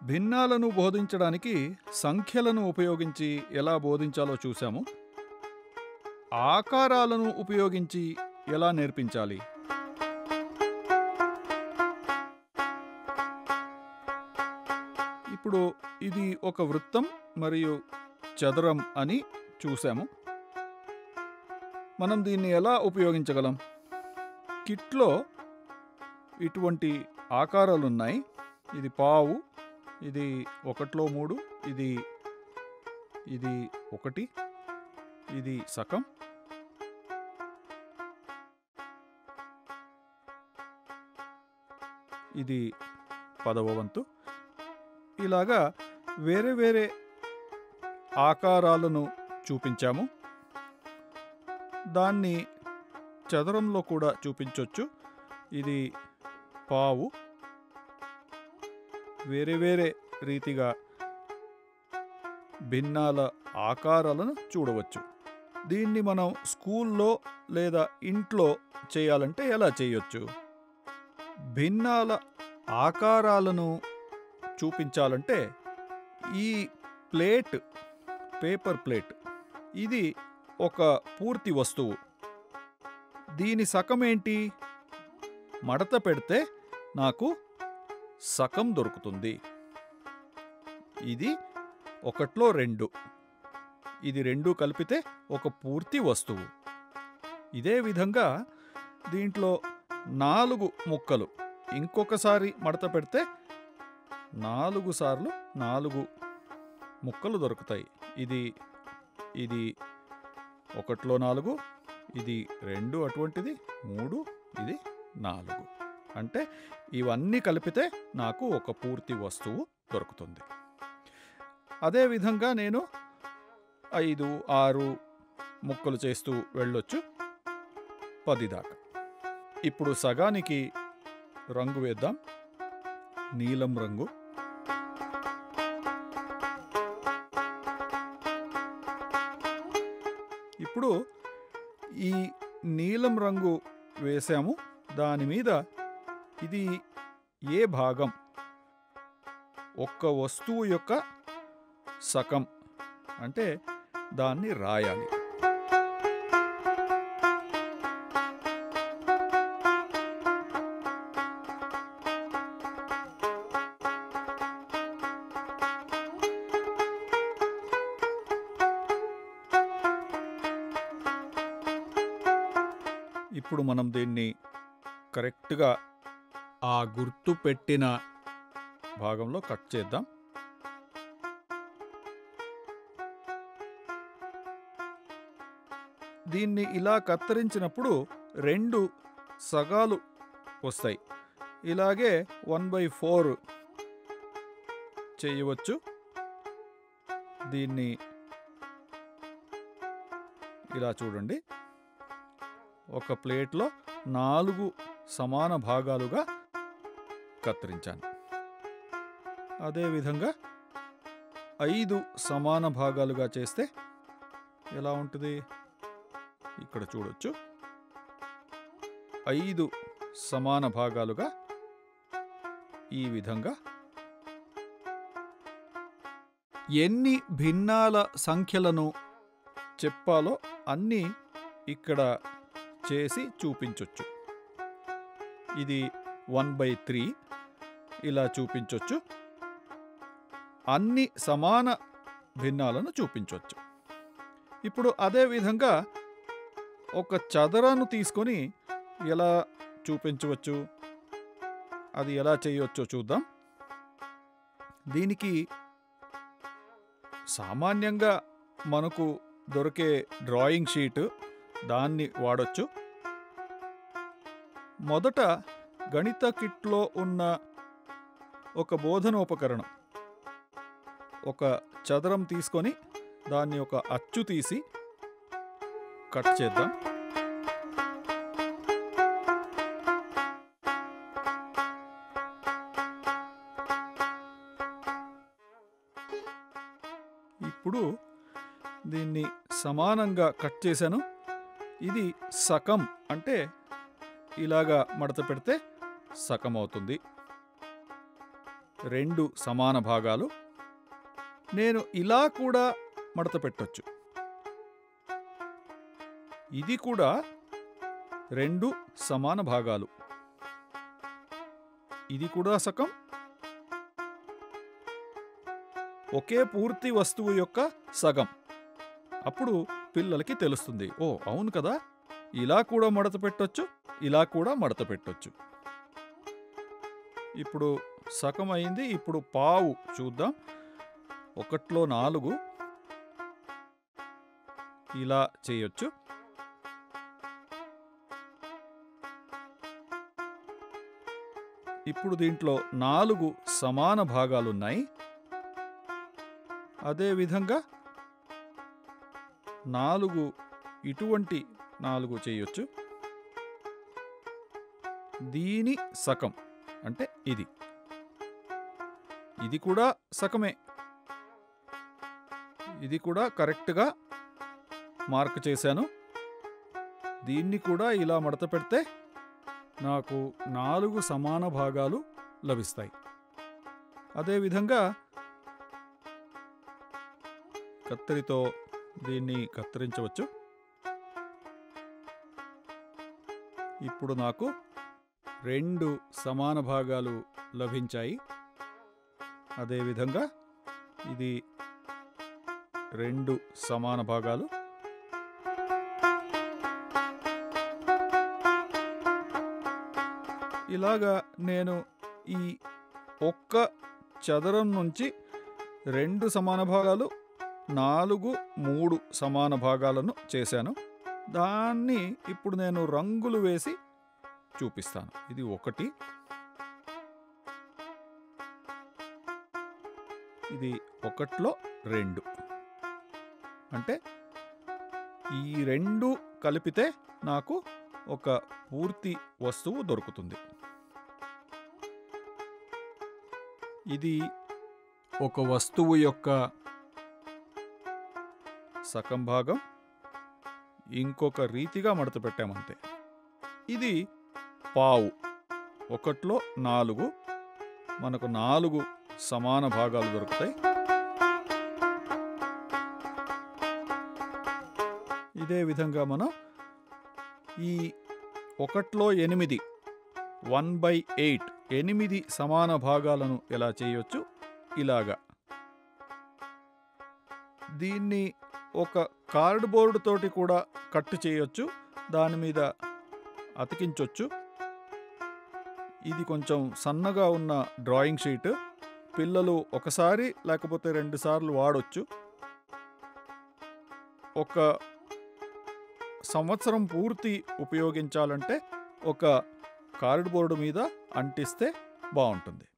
భిన్నాలను బోధించడానికి సంఖ్యలను ఉపయోగించి ఎలా బోధించాలో చూశాము ఆకారాలను ఉపయోగించి ఎలా నేర్పించాలి ఇప్పుడు ఇది ఒక వృత్తం మరియు చదరం అని చూసాము మనం దీన్ని ఎలా ఉపయోగించగలం కిట్లో ఇటువంటి ఆకారాలు ఉన్నాయి ఇది పావు ఇది ఒకటిలో మూడు ఇది ఇది ఒకటి ఇది సగం ఇది పదవ వంతు ఇలాగా వేరే వేరే ఆకారాలను చూపించాము దాన్ని చదరంలో కూడా చూపించవచ్చు ఇది పావు వేరే వేరే రీతిగా భిన్నాల ఆకారాలను చూడవచ్చు దీన్ని మనం స్కూల్లో లేదా ఇంట్లో చేయాలంటే ఎలా చేయొచ్చు భిన్నాల ఆకారాలను చూపించాలంటే ఈ ప్లేట్ పేపర్ ప్లేట్ ఇది ఒక పూర్తి వస్తువు దీని సగం ఏంటి మడత పెడితే నాకు సగం దొరుకుతుంది ఇది ఒకట్లో రెండు ఇది రెండు కలిపితే ఒక పూర్తి వస్తువు ఇదే విధంగా దీంట్లో నాలుగు ముక్కలు ఇంకొకసారి మడత పెడితే నాలుగు సార్లు నాలుగు ముక్కలు దొరుకుతాయి ఇది ఇది ఒకట్లో నాలుగు ఇది రెండు అటువంటిది మూడు ఇది నాలుగు అంటే ఇవన్నీ కలిపితే నాకు ఒక పూర్తి వస్తువు దొరుకుతుంది అదేవిధంగా నేను ఐదు ఆరు ముక్కలు చేస్తూ వెళ్ళొచ్చు పది దాకా ఇప్పుడు సగానికి రంగు వేద్దాం నీలం రంగు ఇప్పుడు ఈ నీలం రంగు వేసాము దాని మీద ఇది ఏ భాగం ఒక్క వస్తువు యొక్క సగం అంటే దాన్ని రాయాలి ఇప్పుడు మనం దీన్ని కరెక్ట్గా ఆ గుర్తు పెట్టిన భాగంలో కట్ చేద్దాం దీన్ని ఇలా కత్తిరించినప్పుడు రెండు సగాలు వస్తాయి ఇలాగే వన్ బై ఫోర్ చేయవచ్చు దీన్ని ఇలా చూడండి ఒక ప్లేట్లో నాలుగు సమాన భాగాలుగా కత్తిరించాను అదేవిధంగా ఐదు సమాన భాగాలుగా చేస్తే ఎలా ఉంటుంది ఇక్కడ చూడొచ్చు ఐదు సమాన భాగాలుగా ఈ విధంగా ఎన్ని భిన్నాల సంఖ్యలను చెప్పాలో అన్నీ ఇక్కడ చేసి చూపించొచ్చు ఇది వన్ బై త్రీ ఇలా చూపించొచ్చు అన్ని సమాన భిన్నాలను చూపించవచ్చు ఇప్పుడు అదే విధంగా ఒక చదరాను తీసుకొని ఎలా చూపించవచ్చు అది ఎలా చేయవచ్చో చూద్దాం దీనికి సామాన్యంగా మనకు దొరికే డ్రాయింగ్ షీట్ దాన్ని వాడొచ్చు మొదట గణిత కిట్లో ఉన్న ఒక బోధనోపకరణం ఒక చదరం తీసుకొని దాన్ని ఒక అచ్చు తీసి కట్ చేద్దాం ఇప్పుడు దీన్ని సమానంగా కట్ చేశాను ఇది సకం అంటే ఇలాగా మడత పెడితే సకం అవుతుంది రెండు సమాన భాగాలు నేను ఇలా కూడా మడత పెట్టొచ్చు ఇది కూడా రెండు సమాన భాగాలు ఇది కూడా సగం ఒకే పూర్తి వస్తువు యొక్క సగం అప్పుడు పిల్లలకి తెలుస్తుంది ఓ అవును కదా ఇలా కూడా మడత పెట్టొచ్చు ఇలా కూడా మడత పెట్టొచ్చు ఇప్పుడు సగం అయింది ఇప్పుడు పావు చూద్దాం ఒకట్లో నాలుగు ఇలా చేయొచ్చు ఇప్పుడు దీంట్లో నాలుగు సమాన భాగాలున్నాయి అదేవిధంగా నాలుగు ఇటువంటి నాలుగు చేయొచ్చు దీని సకం అంటే ఇది ఇది కూడా సకమే ఇది కూడా కరెక్ట్గా మార్క్ చేశాను దీన్ని కూడా ఇలా మడత పెడితే నాకు నాలుగు సమాన భాగాలు లభిస్తాయి అదేవిధంగా కత్తెరతో దీన్ని కత్తిరించవచ్చు ఇప్పుడు నాకు రెండు సమాన భాగాలు లభించాయి అదేవిధంగా ఇది రెండు సమాన భాగాలు ఇలాగా నేను ఈ ఒక్క చదరం నుంచి రెండు సమాన భాగాలు నాలుగు మూడు సమాన భాగాలను చేశాను దాన్ని ఇప్పుడు నేను రంగులు వేసి చూపిస్తాను ఇది ఒకటి ఇది ఒకట్లో రెండు అంటే ఈ రెండు కలిపితే నాకు ఒక పూర్తి వస్తువు దొరుకుతుంది ఇది ఒక వస్తువు యొక్క సగం భాగం ఇంకొక రీతిగా మడత పెట్టామంతే ఇది పావు ఒకట్లో నాలుగు మనకు నాలుగు సమాన భాగాలు దొరుకుతాయి ఇదే విధంగా మనం ఈ ఒకట్లో ఎనిమిది వన్ బై ఎయిట్ ఎనిమిది సమాన భాగాలను ఎలా చేయొచ్చు ఇలాగా దీన్ని ఒక కార్డ్బోర్డ్ తోటి కూడా కట్ చేయొచ్చు దాని మీద అతికించొచ్చు ఇది కొంచెం సన్నగా ఉన్న డ్రాయింగ్ షీట్ పిల్లలు ఒకసారి లేకపోతే రెండు సార్లు వాడొచ్చు ఒక సంవత్సరం పూర్తి ఉపయోగించాలంటే ఒక కార్డ్బోర్డు మీద అంటిస్తే బాగుంటుంది